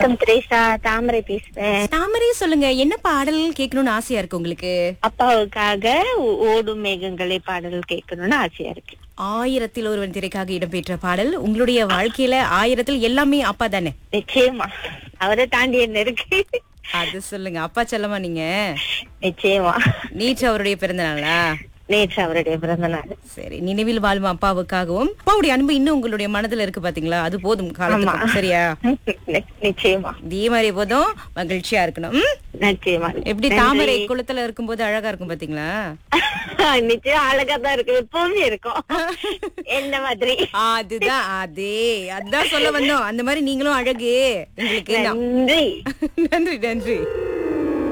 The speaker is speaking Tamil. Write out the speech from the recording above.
வணக்கம் திரேசா தாமரை பேசுறேன் தாமரை சொல்லுங்க என்ன பாடல் கேட்கணும்னு ஆசையா இருக்கு உங்களுக்கு அப்பாவுக்காக ஓ- ஓடும் மேகங்களே பாடல் கேட்கணும்னு ஆசையா இருக்கு ஆயிரத்தில் ஒருவன் திரைக்காக இடம்பெற்ற பாடல் உங்களுடைய வாழ்க்கையில ஆயிரத்தில் எல்லாமே அப்பா தானே நிச்சயமா அவரை தாண்டி என்ன இருக்கு அது சொல்லுங்க அப்பா செல்லமா நீங்க நிச்சயமா நேற்று அவருடைய பிறந்த நாளா நேற்று அவருடைய பிறந்த நாள் சரி நினைவில் வாழும் அப்பாவுக்காகவும் அப்பாவுடைய அன்பு இன்னும் உங்களுடைய மனதுல இருக்கு பாத்தீங்களா அது போதும் காலத்துக்கு சரியா நி- நிச்சயமா இதே மாதிரி போதும் மகிழ்ச்சியா இருக்கணும் ம்? நிச்சயமா எப்படி தாமரை குளத்துல இருக்கும்போது அழகா இருக்கும் பாத்தீங்களா நிச்சயம் அழகா தான் இருக்கு எப்பவுமே இருக்கும் என்ன மாதிரி அதுதான் அதே அதான் சொல்ல வந்தோம் அந்த மாதிரி நீங்களும் அழகு உங்களுக்கு நன்றி நன்றி நன்றி